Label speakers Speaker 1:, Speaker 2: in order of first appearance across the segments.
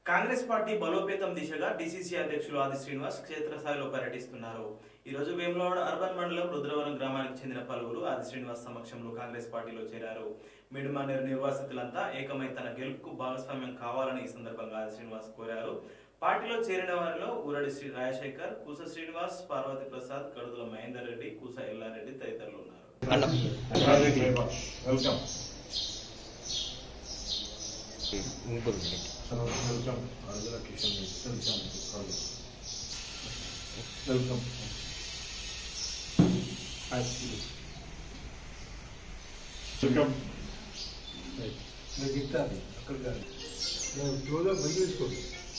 Speaker 1: Congress party బలోపేతం దిశగా DCC అధ్యక్షులు ఆది శ్రీనివాస్ క్షేత్రస్థాయిలో పర్యటిస్తున్నారు ఈ రోజు వేములవాడ అర్బన్ మండలం రుద్రవరం గ్రామానికి చెందిన పలువురు ఆది శ్రీనివాస్ సమక్షంలో కాంగ్రెస్ పార్టీలో చేరారు మిడిమానేరు నిర్వాసితులంతా ఏకమై తన గెలుపుకు భాగస్వామ్యం కావాలని ఈ సందర్భంగా ఆది శ్రీనివాస్ కోరారు పార్టీలో చేరిన వారిలో ఊరడి శ్రీ రాజశేఖర్ కూస శ్రీనివాస్ పార్వతి ప్రసాద్ కడుదల మహేందర్ రెడ్డి కూస ఎల్లారెడ్డి తదితరులు ఉన్నారు
Speaker 2: వెల్కమ్ వెల్కమ్ వెల్కమ్
Speaker 3: నాకు ఇస్తాను అక్కడ కాదు నేను చూడ బంద్ చేసుకోండి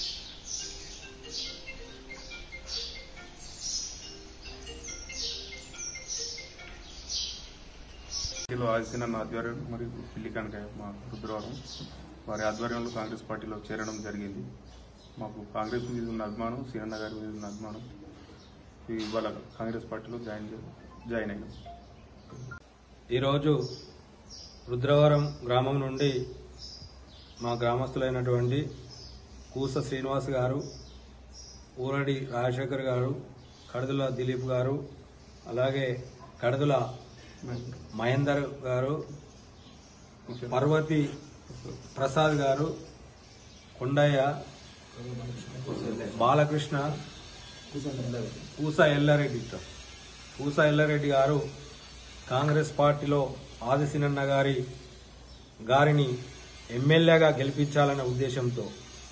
Speaker 4: పార్టీలో ఆదిసిన ఆధ్వర్యం మరియు పిల్లి కనకయ్య మా రుద్రవరం వారి ఆధ్వర్యంలో కాంగ్రెస్ పార్టీలో చేరడం జరిగింది మాకు కాంగ్రెస్ మీద ఉన్న అభిమానం సీనన్న గారి మీద ఉన్న అభిమానం ఇవాళ కాంగ్రెస్ పార్టీలో జాయిన్ చే- జాయిన్ అయినాం
Speaker 5: ఈరోజు రుద్రవరం గ్రామం నుండి మా గ్రామస్తులైనటువంటి కూస శ్రీనివాస్ గారు ఊరడి రాజశేఖర్ గారు కడదుల దిలీప్ గారు అలాగే కడదుల మహేందర్ గారు పర్వతి ప్రసాద్ గారు కొండయ్య బాలకృష్ణ పూస ఎల్లారెడ్డి పూస ఎల్లారెడ్డి గారు కాంగ్రెస్ పార్టీలో ఆదిశీనన్న గారి గారిని ఎమ్మెల్యేగా గెలిపించాలనే ఉద్దేశంతో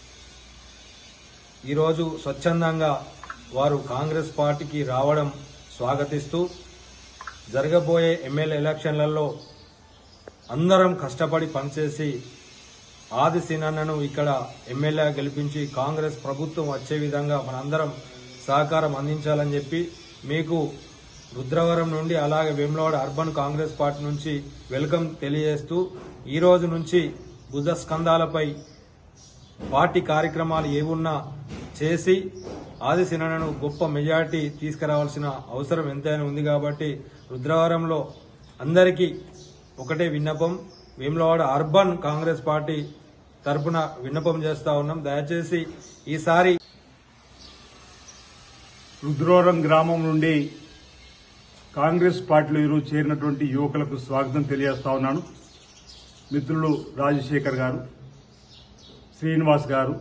Speaker 5: ఈరోజు స్వచ్ఛందంగా వారు కాంగ్రెస్ పార్టీకి రావడం స్వాగతిస్తూ జరగబోయే ఎమ్మెల్యే ఎలక్షన్లలో అందరం కష్టపడి పనిచేసి ఆది సినన్నను ఇక్కడ ఎమ్మెల్యే గెలిపించి కాంగ్రెస్ ప్రభుత్వం వచ్చే విధంగా మనందరం సహకారం అందించాలని చెప్పి మీకు రుద్రవరం నుండి అలాగే వేములవాడ అర్బన్ కాంగ్రెస్ పార్టీ నుంచి వెల్కమ్ తెలియజేస్తూ ఈ రోజు నుంచి భుజ స్కంధాలపై పార్టీ కార్యక్రమాలు ఏవున్నా చేసి ఆది సినన్నను గొప్ప మెజార్టీ తీసుకురావాల్సిన అవసరం ఎంతైనా ఉంది కాబట్టి రుద్రవరంలో అందరికీ ఒకటే విన్నపం వేములవాడ అర్బన్ కాంగ్రెస్ పార్టీ తరపున విన్నపం చేస్తా ఉన్నాం దయచేసి ఈసారి
Speaker 2: రుద్రవరం గ్రామం నుండి కాంగ్రెస్ పార్టీలో ఈరోజు చేరినటువంటి యువకులకు స్వాగతం తెలియజేస్తా ఉన్నాను మిత్రులు రాజశేఖర్ గారు శ్రీనివాస్ గారు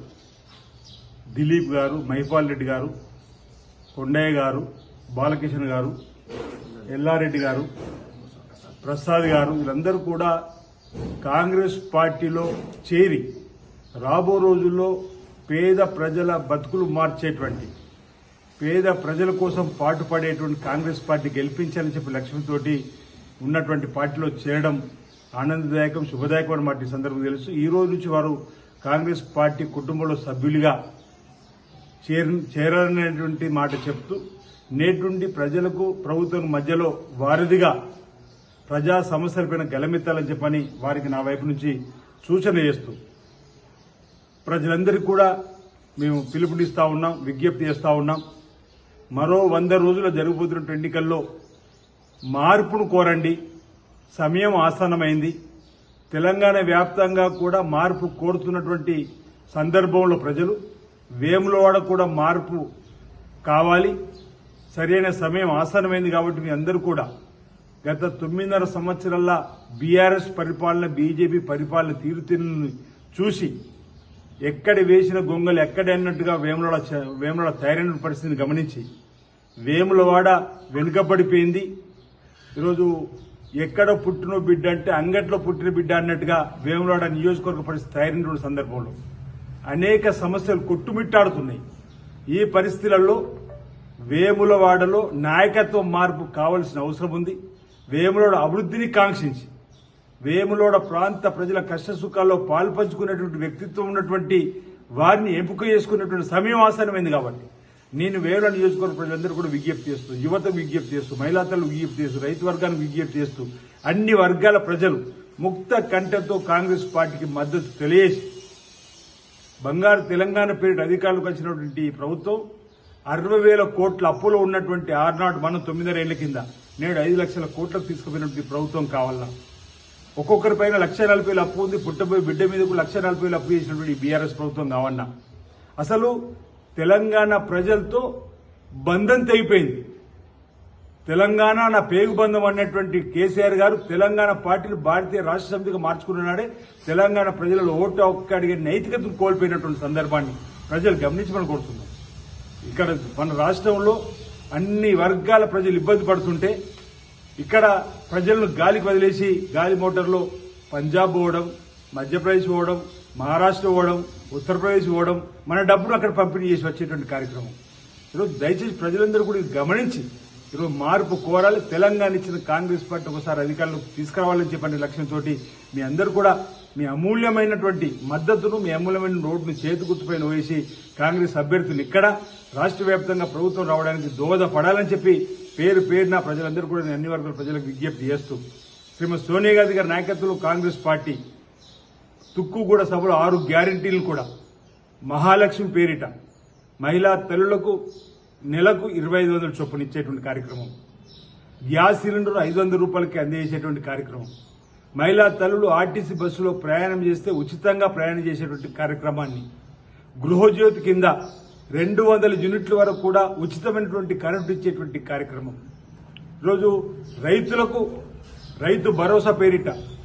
Speaker 2: దిలీప్ గారు మహిపాల్ రెడ్డి గారు కొండయ్య గారు బాలకిషన్ గారు ఎల్లారెడ్డి గారు ప్రసాద్ గారు వీళ్ళందరూ కూడా కాంగ్రెస్ పార్టీలో చేరి రాబో రోజుల్లో పేద ప్రజల బతుకులు మార్చేటువంటి పేద ప్రజల కోసం పాటుపడేటువంటి కాంగ్రెస్ పార్టీ గెలిపించాలని చెప్పి లక్ష్యంతోటి ఉన్నటువంటి పార్టీలో చేరడం ఆనందదాయకం శుభదాయకమైన మాట ఈ సందర్భం తెలుసు ఈ రోజు నుంచి వారు కాంగ్రెస్ పార్టీ కుటుంబంలో సభ్యులుగా చేర- చేరాలనేటువంటి మాట చెప్తూ నేటి నుండి ప్రజలకు ప్రభుత్వం మధ్యలో వారధిగా ప్రజా సమస్యలపైన గలమెత్తాలని చెప్పని వారికి నా వైపు నుంచి సూచన చేస్తూ ప్రజలందరికీ కూడా మేము పిలుపునిస్తా ఉన్నాం విజ్ఞప్తి చేస్తా ఉన్నాం మరో వంద రోజుల జరగబోతున్న ఎన్నికల్లో మార్పును కోరండి సమయం ఆసన్నమైంది తెలంగాణ వ్యాప్తంగా కూడా మార్పు కోరుతున్నటువంటి సందర్భంలో ప్రజలు వేములవాడ కూడా మార్పు కావాలి సరైన సమయం ఆసన్నమైంది కాబట్టి మీ అందరూ కూడా గత తొమ్మిదిన్నర సంవత్సరాల బీఆర్ఎస్ పరిపాలన బీజేపీ పరిపాలన తీరుతెన్నులను చూసి ఎక్కడ వేసిన గొంగలు ఎక్కడ అన్నట్టుగా వేములవాడ చ- వేములవాడ తయారైన పరిస్థితిని గమనించి వేములవాడ వెనుకబడిపోయింది ఈరోజు ఎక్కడ పుట్టిన బిడ్డ అంటే అంగట్లో పుట్టిన బిడ్డ అన్నట్టుగా వేములవాడ నియోజకవర్గ పరిస్థితి తయారైనటువంటి సందర్భంలో అనేక సమస్యలు కొట్టుమిట్టాడుతున్నాయి ఈ పరిస్థితులలో వేములవాడలో నాయకత్వ మార్పు కావాల్సిన అవసరం ఉంది వేములవాడ అభివృద్ధిని కాంక్షించి వేములోడ ప్రాంత ప్రజల కష్ట సుఖాల్లో పాల్పంచుకునేటువంటి వ్యక్తిత్వం ఉన్నటువంటి వారిని ఎంపిక చేసుకునేటువంటి సమయం ఆసనమైంది కాబట్టి నేను వేల నియోజకవర్గ ప్రజలందరూ కూడా విజ్ఞప్తి చేస్తూ యువతకు విజ్ఞప్తి చేస్తూ మహిళాతలకు విజ్ఞప్తి చేస్తూ రైతు వర్గానికి విజ్ఞప్తి చేస్తూ అన్ని వర్గాల ప్రజలు ముక్త కంఠంతో కాంగ్రెస్ పార్టీకి మద్దతు తెలియజేసి బంగారు తెలంగాణ పేరిట అధికారులకు వచ్చినటువంటి ఈ ప్రభుత్వం అరవై వేల కోట్ల అప్పులో ఉన్నటువంటి ఆర్నాడు మనం తొమ్మిదిన్నర ఏళ్ల కింద నేడు ఐదు లక్షల కోట్లకు తీసుకుపోయినటువంటి ప్రభుత్వం కావాలన్నా ఒక్కొక్కరి పైన లక్ష నలభై వేలు అప్పు ఉంది పుట్టబోయి బిడ్డ మీదకు లక్ష నలభై వేలు అప్పు చేసినటువంటి బీఆర్ఎస్ ప్రభుత్వం కావన్నా అసలు తెలంగాణ ప్రజలతో బంధం తెగిపోయింది తెలంగాణ నా పేగు బంధం అన్నటువంటి కేసీఆర్ గారు తెలంగాణ పార్టీని భారతీయ రాష్ట్ర సమితిగా మార్చుకున్నాడే తెలంగాణ ప్రజలలో ఓటు ఒక్క అడిగే నైతికతను కోల్పోయినటువంటి సందర్భాన్ని ప్రజలు గమనించమని కోరుతున్నాం ఇక్కడ మన రాష్ట్రంలో అన్ని వర్గాల ప్రజలు ఇబ్బంది పడుతుంటే ఇక్కడ ప్రజలను గాలికి వదిలేసి గాలి మోటార్లో పంజాబ్ పోవడం మధ్యప్రదేశ్ పోవడం మహారాష్ట్ర పోవడం ఉత్తరప్రదేశ్ పోవడం మన డబ్బును అక్కడ పంపిణీ చేసి వచ్చేటువంటి కార్యక్రమం ఈరోజు దయచేసి ప్రజలందరూ కూడా ఇది గమనించి ఈరోజు మార్పు కోరాలి తెలంగాణ ఇచ్చిన కాంగ్రెస్ పార్టీ ఒకసారి అధికారంలోకి తీసుకురావాలని చెప్పనే లక్ష్యంతో మీ అందరూ కూడా మీ అమూల్యమైనటువంటి మద్దతును మీ అమూల్యమైన రోడ్డును చేతి గుర్తుపైన వేసి కాంగ్రెస్ అభ్యర్థులు ఇక్కడ రాష్ట్ర వ్యాప్తంగా ప్రభుత్వం రావడానికి దోహదపడాలని చెప్పి పేరు పేరున ప్రజలందరూ కూడా నేను అన్ని వర్గాల ప్రజలకు విజ్ఞప్తి చేస్తూ శ్రీమతి సోనియా గాంధీ గారి నాయకత్వంలో కాంగ్రెస్ పార్టీ తుక్కుగూడ సభలో ఆరు గ్యారంటీలు కూడా మహాలక్ష్మి పేరిట మహిళా తల్లులకు నెలకు ఇరవై ఐదు వందల చొప్పున ఇచ్చేటువంటి కార్యక్రమం గ్యాస్ సిలిండర్ ఐదు వందల రూపాయలకి అందజేసేటువంటి కార్యక్రమం మహిళా తల్లులు ఆర్టీసీ బస్సులో ప్రయాణం చేస్తే ఉచితంగా ప్రయాణం చేసేటువంటి కార్యక్రమాన్ని గృహజ్యోతి కింద రెండు వందల యూనిట్ల వరకు కూడా ఉచితమైనటువంటి కరెంటు ఇచ్చేటువంటి కార్యక్రమం ఈరోజు రైతులకు రైతు భరోసా పేరిట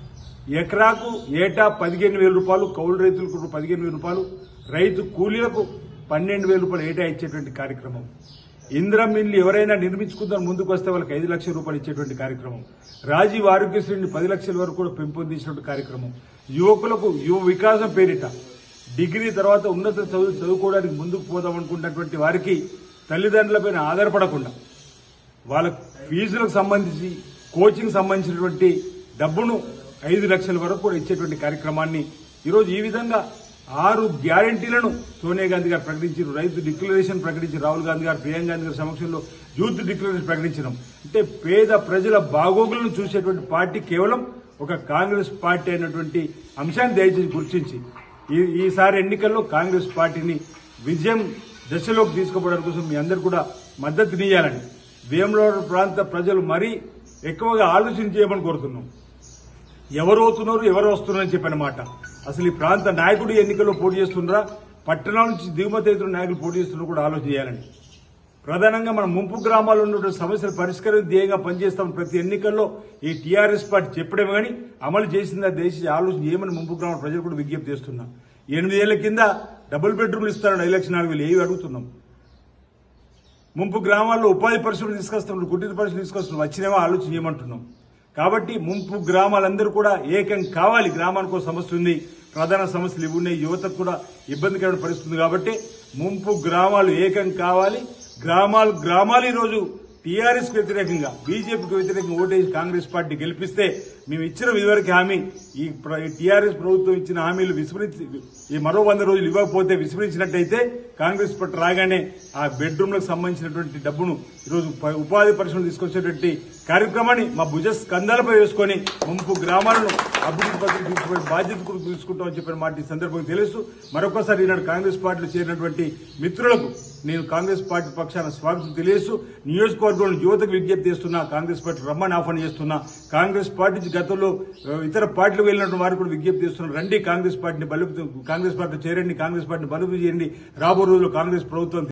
Speaker 2: ఎకరాకు ఏటా పదిహేను వేల రూపాయలు కౌలు రైతులకు పదిహేను వేల రూపాయలు రైతు కూలీలకు పన్నెండు వేల రూపాయలు ఏటా ఇచ్చేటువంటి కార్యక్రమం ఇందిరా మిల్లు ఎవరైనా నిర్మించుకుందాం ముందుకు వస్తే వాళ్ళకి ఐదు లక్షల రూపాయలు ఇచ్చేటువంటి కార్యక్రమం రాజీవ్ ఆరోగ్యశ్రీని పది లక్షల వరకు కూడా పెంపొందించినటువంటి కార్యక్రమం యువకులకు యువ వికాసం పేరిట డిగ్రీ తర్వాత ఉన్నత చదువు చదువుకోవడానికి ముందుకు పోదాం అనుకున్నటువంటి వారికి తల్లిదండ్రులపైన ఆధారపడకుండా వాళ్ళ ఫీజులకు సంబంధించి కోచింగ్ సంబంధించినటువంటి డబ్బును ఐదు లక్షల వరకు కూడా ఇచ్చేటువంటి కార్యక్రమాన్ని ఈరోజు ఈ విధంగా ఆరు గ్యారంటీలను సోనియా గాంధీ గారు ప్రకటించారు రైతు డిక్లరేషన్ ప్రకటించి రాహుల్ గాంధీ గారు ప్రియాంక గాంధీ గారి సమక్షంలో యూత్ డిక్లరేషన్ ప్రకటించడం అంటే పేద ప్రజల బాగోగులను చూసేటువంటి పార్టీ కేవలం ఒక కాంగ్రెస్ పార్టీ అయినటువంటి అంశాన్ని దయచేసి గుర్తించి ఈ- ఈసారి ఎన్నికల్లో కాంగ్రెస్ పార్టీని విజయం దశలోకి తీసుకుపోవడానికి కోసం మీ అందరు కూడా మద్దతునియాలని వేములవాడ ప్రాంత ప్రజలు మరీ ఎక్కువగా ఆలోచన చేయమని కోరుతున్నాం ఎవరు అవుతున్నారు ఎవరు వస్తున్నారని చెప్పిన మాట అసలు ఈ ప్రాంత నాయకుడు ఎన్నికల్లో పోటీ చేస్తున్నారా పట్టణాల నుంచి దిగుమతి అవుతున్న నాయకులు పోటీ చేస్తున్నారు కూడా ఆలోచన చేయాలని ప్రధానంగా మన ముంపు గ్రామాల్లో ఉన్నటువంటి సమస్యలు పరిష్కరించే ధ్యేయంగా పనిచేస్తాం ప్రతి ఎన్నికల్లో ఈ టీఆర్ఎస్ పార్టీ చెప్పడమే కానీ అమలు చేసిందా దేశ ఆలోచన చేయమని ముంపు గ్రామాల ప్రజలు కూడా విజ్ఞప్తి చేస్తున్నాం ఎనిమిదేళ్ల కింద డబుల్ బెడ్రూమ్లు ఇస్తారని ఐదు లక్షల నాలుగు వేలు ఏవి అడుగుతున్నాం ముంపు గ్రామాల్లో ఉపాధి పరిశ్రమలు తీసుకొస్తున్నాం కుటీర పరిశ్రమలు తీసుకొస్తున్నాం వచ్చినేమో ఆలోచన చేయమంటున్నాం కాబట్టి ముంపు గ్రామాలందరూ కూడా ఏకం కావాలి గ్రామానికి ఒక సమస్య ఉంది ప్రధాన సమస్యలు ఇవి ఉన్నాయి యువతకు కూడా ఇబ్బందికరమైన పరిస్థితి ఉంది కాబట్టి ముంపు గ్రామాలు ఏకం కావాలి గ్రామాలు గ్రామాలు ఈరోజు టీఆర్ఎస్ కు వ్యతిరేకంగా బీజేపీకి వ్యతిరేకంగా ఓటేసి కాంగ్రెస్ పార్టీ గెలిపిస్తే మేము ఇచ్చిన ఇదివరకు హామీ ఈ టీఆర్ఎస్ ప్రభుత్వం ఇచ్చిన హామీలు విస్మరించి ఈ మరో వంద రోజులు ఇవ్వకపోతే విస్మరించినట్టయితే కాంగ్రెస్ పార్టీ రాగానే ఆ బెడ్రూమ్లకు సంబంధించినటువంటి డబ్బును ఈరోజు ప- ఉపాధి పరిశ్రమలు తీసుకొచ్చేటువంటి కార్యక్రమాన్ని మా భుజ స్కందాలపై వేసుకొని ముంపు గ్రామాలను అభివృద్ధి పత్రిక తీసుకునే బాధ్యత కూడా తీసుకుంటామని చెప్పిన మాట ఈ సందర్భంగా తెలుస్తూ మరొకసారి ఈనాడు కాంగ్రెస్ పార్టీలో చేరినటువంటి మిత్రులకు నేను కాంగ్రెస్ పార్టీ పక్షాన స్వాగతం తెలియజేస్తూ నియోజకవర్గంలో యువతకు విజ్ఞప్తి చేస్తున్నా కాంగ్రెస్ పార్టీ రమ్మని ఆహ్వానం చేస్తున్నా కాంగ్రెస్ పార్టీ నుంచి గతంలో ఆ, ఇతర పార్టీలకు వెళ్ళినటువంటి వారు కూడా విజ్ఞప్తి చేస్తున్నారు రండి కాంగ్రెస్ పార్టీని బలుపు కాంగ్రెస్ పార్టీ చేరండి కాంగ్రెస్ పార్టీని బలుపు చేయండి రాబో రోజుల్లో కాంగ్రెస్ ప్రభుత్వం